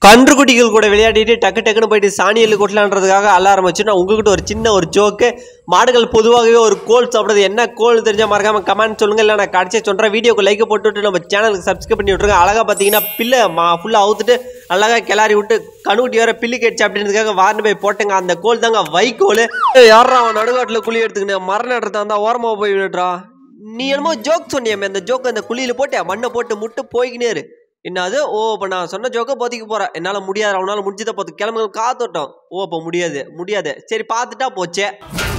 கன்றுக்குட்டிகள் கூட விளையாடிட்டு டக்கு டக்குன்னு போயிட்டு சாணியில் கொட்டலான்றதுக்காக அலாரம் வச்சு நான் உங்ககிட்ட ஒரு சின்ன ஒரு ஜோக்கு மாடுகள் பொதுவாகவே ஒரு கோல் சாப்பிடுறது என்ன கோல் தெரிஞ்சா மறக்காம கமெண்ட் சொல்லுங்க இல்லை நான் கடைசியாக சொல்கிறேன் வீடியோக்கு லைக் போட்டுவிட்டு நம்ம சேனலுக்கு சப்ஸ்கிரைப் பண்ணி விட்ருங்க அழகாக பார்த்தீங்கன்னா பில்லை மா ஃபுல்லாக அவுத்துட்டு அழகாக கிளறி விட்டு கணுக்குட்டி வர பில்லு கடிச்சு அப்படின்றதுக்காக வார்னு போய் போட்டேங்க அந்த கோல் தாங்க வைக்கோல் யாரா அவன் நடுக்காட்டில் குழி எடுத்துக்கினேன் மர நடுறதா இருந்தால் ஓரமாக போய் விடுறா நீ என்னமோ ஜோக் சொன்னியாமே அந்த ஜோக் அந்த குழியில் போட்டு மண்ணை போட்டு முட்டு போய்க்கினே இரு என்னது ஓ இப்போ நான் சொன்ன ஜோக்கை போதிக்க போகிறேன் என்னால் முடியாது அவனால் முடிஞ்சதை பார்த்து கிளம்புங்க காத்தோட்டம் ஓ இப்போ முடியாது முடியாது சரி பார்த்துட்டா போச்சே